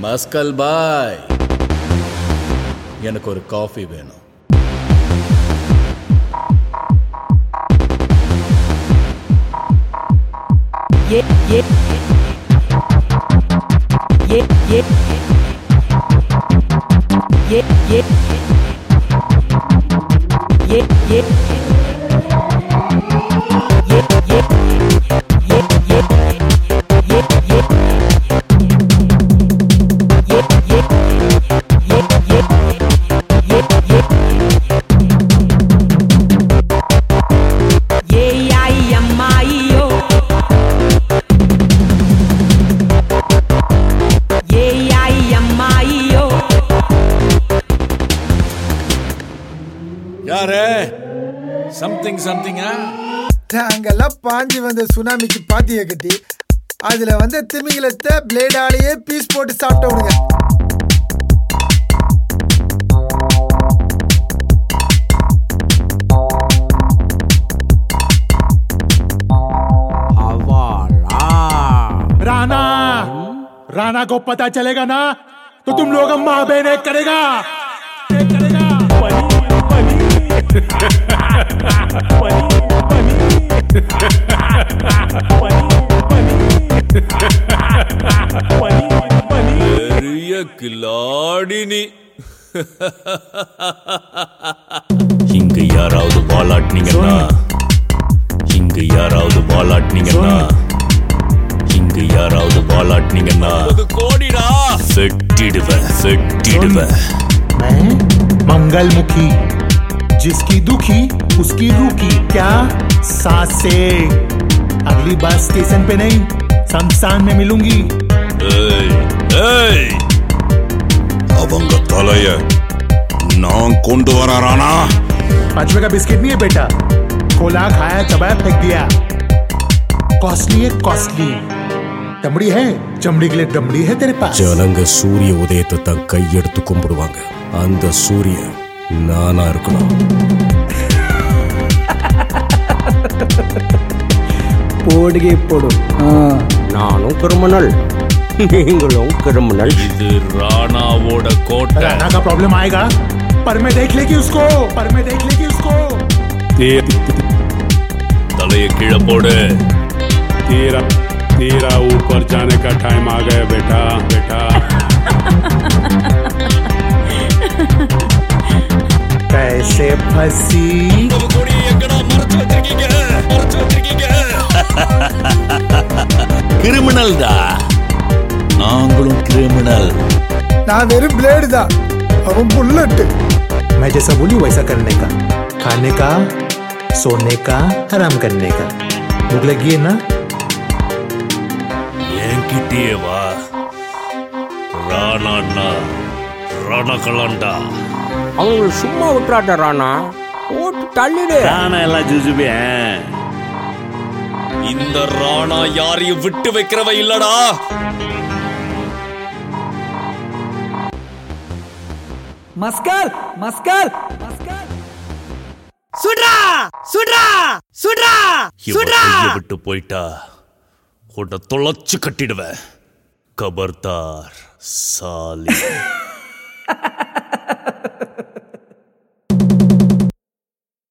Muscle பாய் எனக்கு ஒரு coffee வேணும் Yeah, yeah. Yeah, yeah. Yeah, yeah. Yeah, yeah. Yeah, yeah. Yeah, yeah. Yeah, yeah. Yeah, yeah. Yeah, yeah. Yeah, yeah. Yeah, ay, amarillo. Yeah, ay, amarillo. யாரு something சம்திங்கா நாங்கெல்லாம் பாஞ்சு வந்த சுனாமிக்கு பாத்திய கட்டி அதுல வந்த திமிங்கலத்தை பிளேடாலேயே பீஸ் போட்டு சாப்பிட்டவனுங்க राणा राणा को पता चलेगा ना तो तुम लोग माँ बहन एक करेगा एक करेगा पनी पनी पनी पनी पनी पनी பெரிய கில்லாடி நீ இங்க யாராவது வாலாட்டினீங்கன்னா இங்க யாராவது வாலாட்டினீங்கன்னா இங்க யாராவது வாலாட்டினீங்கன்னா அது கோடிடா வெட்டிடுவேன் வெட்டிடுவேன் मैं मंगल मुखी जिसकी दुखी उसकी रूखी क्या सासे अगली बार स्टेशन पे नहीं शमशान में मिलूंगी ஏய் ஏய் அவங்க தலைய நான் கொண்டு வரானா पांच रुपए का बिस्किट नहीं है बेटा खोला खाया चबाया फेंक दिया कॉस्टली है कॉस्टली चमड़ी है चमड़ी के लिए दमड़ी है तेरे पास ஜனங்க சூரிய உதயத்தை தான் கையெடுத்து கும்பிடுவாங்க அந்த சூரியன் நானா இருக்கணும் போடுகை போடும் நானும் கிரிமினல் நீங்களும் கிரிமினல் இது ராணாவோட கோட்டை राणा का प्रॉब्लम आएगा पर मैं देख लेगी उसको पर मैं देख लेगी उसको தலைய கீழே போடு तेरा तेरा ऊपर जाने का टाइम आ गया बेटा बेटा कैसे फंसी ஒரு கொடி எங்கடா மறைச்சு வச்சிருக்கீங்க மறைச்சு வச்சிருக்கீங்க கிரிமினல் டா நாங்களும் கிரிமினல் நான் வெறும் பிளேடு தான் அவன் புல்லட்டு मैं जैसा बोली वैसा करने का खाने का सोने का आराम करने का भूख लगी है ना என்கிட்டயே வா ராணாண்ணா ரணகலண்டா அவங்க சும்மா விட்டுறாட்ட ராணா போட்டு தள்ளிடு ராணா எல்லாம் ஜுஜுபேன் இந்த ராணா யாரையும் விட்டு வைக்கிறவ இல்லடா மஸ்கல் மஸ்கல் மஸ்கல் சுட்ரா சுட்ரா சுட்ரா இவன் கையை விட்டு போயிட்டா உன்னை தொலைச்சு கட்டிடுவேன் கபர்தார் சாலி